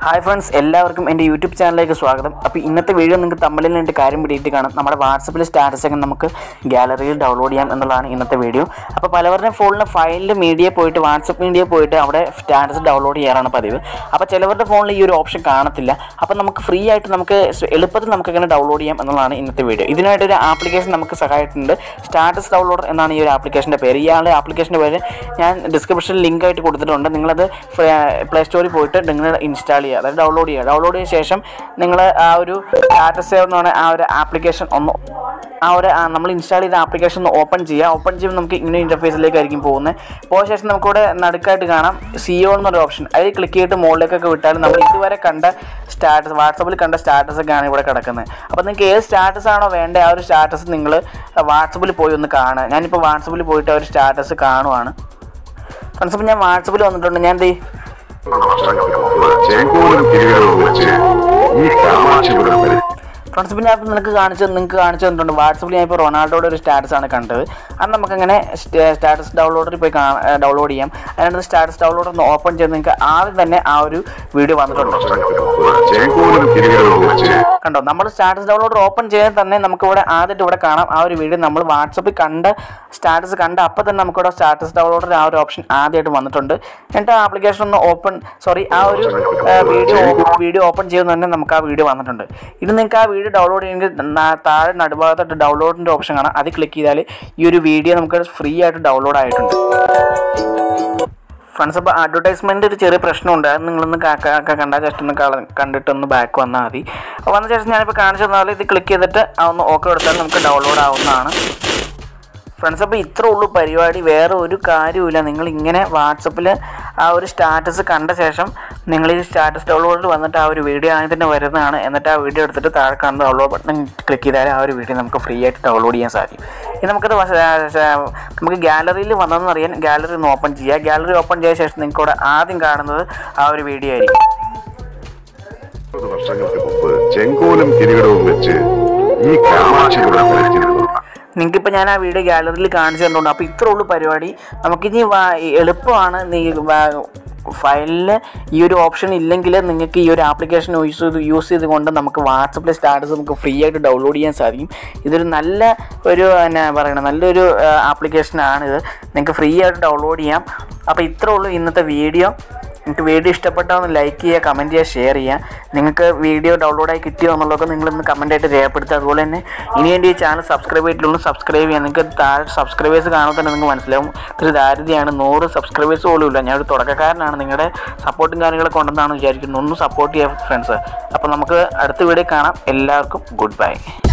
hi friends എല്ലാവർക്കും എൻ്റെ YouTube ചാനലിലേക്ക് സ്വാഗതം അപ്പോൾ ഇന്നത്തെ വീഡിയോ നിങ്ങൾക്ക് തമ്മിലിൽ രണ്ട് കാര്യം പിടിയിട്ട് കാണാം നമ്മുടെ വാട്സപ്പിൽ സ്റ്റാറ്റസ് ഒക്കെ നമുക്ക് ഗാലറിയിൽ ഡൗൺലോഡ് ചെയ്യാം എന്നുള്ളതാണ് ഇന്നത്തെ വീഡിയോ അപ്പോൾ പലവരുടെയും ഫോണിൽ ഫയലിൽ മീഡിയ പോയിട്ട് വാട്സപ്പ് മീഡിയ പോയിട്ട് അവിടെ സ്റ്റാറ്റസ് ഡൗൺലോഡ് ചെയ്യാറാണ് പതിവ് അപ്പോൾ ചിലവരുടെ ഫോണിൽ ഈ ഒരു ഓപ്ഷൻ കാണത്തില്ല അപ്പോൾ നമുക്ക് ഫ്രീ ആയിട്ട് നമുക്ക് സ് എളുപ്പത്തിൽ നമുക്ക് എങ്ങനെ ഡൗൺലോഡ് ചെയ്യാം എന്നുള്ളതാണ് ഇന്നത്തെ വീഡിയോ ഇതിനായിട്ടൊരു ആപ്ലിക്കേഷൻ നമുക്ക് സഹായിച്ചിട്ടുണ്ട് സ്റ്റാറ്റസ് ഡൗൺലോഡർ എന്നാണ് ഈ ഒരു ആപ്ലിക്കേഷൻ്റെ പേര് ഇയാളുടെ ആപ്ലിക്കേഷൻ്റെ പേര് ഞാൻ ഡിസ്ക്രിപ്ഷനിൽ ലിങ്ക് ആയിട്ട് കൊടുത്തിട്ടുണ്ട് നിങ്ങളത് പ്ലേ സ്റ്റോറിൽ പോയിട്ട് നിങ്ങൾ ഇൻസ്റ്റാൾ ചെയ്യുക അതായത് ഡൗൺലോഡ് ചെയ്യുക ഡൗൺലോഡ് ചെയ്ത ശേഷം നിങ്ങൾ ആ ഒരു സ്റ്റാറ്റസ് സേവ് എന്ന് പറഞ്ഞ ആ ഒരു ആപ്ലിക്കേഷൻ ഒന്ന് ആ ഒരു ആ നമ്മൾ ഇൻസ്റ്റാൾ ചെയ്ത ആപ്ലിക്കേഷൻ ഒന്ന് ഓപ്പൺ ചെയ്യുക ഓപ്പൺ ചെയ്യുമ്പോൾ നമുക്ക് ഇങ്ങനെ ഇൻ്റർഫേസിലേക്കായിരിക്കും പോകുന്നത് പോയ ശേഷം നമുക്കിവിടെ നടുക്കായിട്ട് കാണാം സിഒ എന്നൊരു ഓപ്ഷൻ അതിൽ ക്ലിക്ക് ചെയ്തിട്ട് മുകളിലേക്കൊക്കെ വിട്ടാൽ നമ്മൾ ഇതുവരെ കണ്ട സ്റ്റാറ്റസ് വാട്സപ്പിൽ കണ്ട സ്റ്റാറ്റസ് ഒക്കെയാണ് ഇവിടെ കിടക്കുന്നത് അപ്പോൾ നിങ്ങൾക്ക് ഏത് സ്റ്റാറ്റസ് ആണോ വേണ്ടത് ആ ഒരു സ്റ്റാറ്റസ് നിങ്ങൾ വാട്സപ്പിൽ പോയി ഒന്ന് കാണുക ഞാനിപ്പോൾ വാട്സപ്പിൽ പോയിട്ട് ആ ഒരു സ്റ്റാറ്റസ് കാണുവാണ് ഫ്രണ്ട്സ് അപ്പോൾ ഞാൻ വാട്സപ്പിൽ വന്നിട്ടുണ്ട് ഞാൻ എന്ത് ചെയ്യും വർഷങ്ങൾക്ക് മുമ്പ് ചേങ്കോലും കിരീടവും വെച്ച് ഈ കാമാക്ഷിപുരം വരെ ഫ്രണ്ട്സ് പിന്നെ ഞാൻ നിനക്ക് കാണിച്ചു നിങ്ങൾക്ക് കാണിച്ചു തന്നിട്ടുണ്ട് വാട്സപ്പിൽ ഞാൻ ഇപ്പോൾ റൊണാൾഡോയുടെ ഒരു സ്റ്റാറ്റസ് ആണ് കണ്ടത് അത് നമുക്കങ്ങനെ സ്റ്റാറ്റസ് ഡൗൺലോഡിൽ പോയി ഡൗൺലോഡ് ചെയ്യാം അതിനകത്ത് സ്റ്റാറ്റസ് ഡൗൺലോഡ് ഒന്ന് ഓപ്പൺ ചെയ്ത് നിങ്ങൾക്ക് ആദ്യം തന്നെ ആ ഒരു വീഡിയോ വന്നിട്ടുണ്ട് വർഷങ്ങൾക്ക് മുമ്പ് ചേങ്കോലും കിരീടവും വെച്ച് കണ്ടോ നമ്മൾ സ്റ്റാറ്റസ് ഡൗൺലോഡർ ഓപ്പൺ ചെയ്യാൻ തന്നെ നമുക്ക് ഇവിടെ ആദ്യമായിട്ട് ഇവിടെ കാണാം ആ ഒരു വീഡിയോ നമ്മൾ വാട്സപ്പിൽ കണ്ട സ്റ്റാറ്റസ് കണ്ട അപ്പോൾ തന്നെ നമുക്കിവിടെ സ്റ്റാറ്റസ് ഡൗൺലോഡർ ആ ഒരു ഓപ്ഷൻ ആദ്യമായിട്ട് വന്നിട്ടുണ്ട് എന്നിട്ട് ആ ആപ്ലിക്കേഷൻ ഒന്ന് ഓപ്പൺ സോറി ആ ഒരു വീഡിയോ വീഡിയോ ഓപ്പൺ ചെയ്യുന്ന തന്നെ നമുക്ക് ആ വീഡിയോ വന്നിട്ടുണ്ട് ഇത് നിങ്ങൾക്ക് ആ വീഡിയോ ഡൗൺലോഡ് ചെയ്യണമെങ്കിൽ ന- താഴെ നടുഭാഗത്തായിട്ട് ഡൗൺലോഡിൻ്റെ ഓപ്ഷൻ കാണാം അത് ക്ലിക്ക് ചെയ്താൽ ഈ ഒരു വീഡിയോ നമുക്ക് ഫ്രീ ആയിട്ട് ഡൗൺലോഡ് ആയിട്ടുണ്ട് ഫ്രണ്ട്സ് അപ്പോൾ അഡ്വർടൈസ്മെൻ്റ് ഒരു ചെറിയ പ്രശ്നമുണ്ട് അത് നിങ്ങളൊന്ന് കണ്ടാൽ ജസ്റ്റ് ഒന്ന് കള കണ്ടിട്ടൊന്ന് ബാക്ക് വന്നാൽ മതി അപ്പോൾ വന്ന ശേഷം ഞാനിപ്പോൾ കാണിച്ചു തന്നാൽ ഇത് ക്ലിക്ക് ചെയ്തിട്ട് ആ ഒന്ന് ഓക്കെ കൊടുത്താൽ നമുക്ക് ഡൗൺലോഡ് ആവുന്നതാണ് ഫ്രണ്ട്സ് അപ്പോൾ ഇത്ര ഉള്ളൂ പരിപാടി വേറെ ഒരു കാര്യമില്ല നിങ്ങൾ ഇങ്ങനെ വാട്സപ്പിൽ ആ ഒരു സ്റ്റാറ്റസ് കണ്ട ശേഷം നിങ്ങൾ ഈ സ്റ്റാറ്റസ് ഡൗൺലോഡിൽ വന്നിട്ട് ആ ഒരു വീഡിയോ ആദ്യം തന്നെ വരുന്നതാണ് എന്നിട്ട് ആ വീഡിയോ എടുത്തിട്ട് താഴെ കാണുന്ന ഡൗൺലോഡ് ബട്ടൺ ക്ലിക്ക് ചെയ്താൽ ആ ഒരു വീഡിയോ നമുക്ക് ഫ്രീ ആയിട്ട് ഡൗൺലോഡ് ചെയ്യാൻ സാധിക്കും ഇനി നമുക്കത് വശ- ശ- നമുക്ക് ഗാലറിയിൽ വന്നതെന്ന് അറിയാൻ ഗാലറി ഒന്ന് ഓപ്പൺ ചെയ്യുക ഗാലറി ഓപ്പൺ ചെയ്ത ശേഷം നിങ്ങൾക്ക് ഇവിടെ ആദ്യം കാണുന്നത് ആ ഒരു വീഡിയോ ആയിരിക്കും മുപ്പത് വർഷങ്ങൾക്ക് മുമ്പ് ചെങ്കോലും കിരീടവും വെച്ച് ഈ കാമാക്ഷിപുരം ഭരിച്ചിരുന്ന നിങ്ങൾക്കിപ്പോൾ ഞാൻ ആ വീഡിയോ ഗാലറിയിൽ കാണിച്ചു തന്നിട്ടുണ്ട് അപ്പോൾ ഇത്രേ ഉള്ളൂ പരിപാടി നമുക്കിനി വാ- എളുപ്പമാണ് നീ ഫയലിൽ ഈ ഒരു ഓപ്ഷൻ ഇല്ലെങ്കിൽ നിങ്ങൾക്ക് ഈ ഒരു ആപ്ലിക്കേഷൻ യൂസ് ചെയ്ത് യൂസ് ചെയ്തുകൊണ്ട് നമുക്ക് വാട്സപ്പിലെ സ്റ്റാറ്റസ് നമുക്ക് ഫ്രീ ആയിട്ട് ഡൗൺലോഡ് ചെയ്യാൻ സാധിക്കും ഇതൊരു നല്ല ഒരു എന്നാ പറയണത് നല്ലൊരു ആപ്ലിക്കേഷനാണിത് നിങ്ങൾക്ക് ഫ്രീ ആയിട്ട് ഡൗൺലോഡ് ചെയ്യാം അപ്പോൾ ഇത്രേ ഉള്ളൂ ഇന്നത്തെ വീഡിയോ നിങ്ങൾക്ക് വീഡിയോ ഇഷ്ടപ്പെട്ടാൽ ഒന്ന് ലൈക്ക് ചെയ്യുക കമൻറ്റ് ചെയ്യുക ഷെയർ ചെയ്യുക നിങ്ങൾക്ക് വീഡിയോ ഡൗൺലോഡായി കിട്ടിയോ എന്നുള്ളതൊക്കെ നിങ്ങളൊന്ന് കമൻറ്റായിട്ട് രേഖപ്പെടുത്തുക അതുപോലെ തന്നെ ഇനി എൻ്റെ ഈ ചാനൽ സബ്സ്ക്രൈബ് ചെയ്തിട്ടുള്ളൂ സബ്സ്ക്രൈബ് ചെയ്യുക നിങ്ങൾക്ക് താഴെ സബ്സ്ക്രൈബേഴ്സ് കാണുമ്പോൾ തന്നെ നിങ്ങൾക്ക് മനസ്സിലാവും ഇത്തിരി ദാരിദ്ര്യമാണ് നൂറ് സബ്സ്ക്രൈബേഴ്സ് പോലും ഇല്ല ഞാനൊരു തുടക്കക്കാരനാണ് നിങ്ങളുടെ സപ്പോർട്ടും കാര്യങ്ങളൊക്കെ ഉണ്ടെന്നാണ് വിചാരിക്കുന്നത് ഒന്ന് സപ്പോർട്ട് ചെയ്യുക ഫ്രണ്ട്സ് അപ്പോൾ നമുക്ക് അടുത്ത വീഡിയോ കാണാം എല്ലാവർക്കും ഗുഡ് ബൈ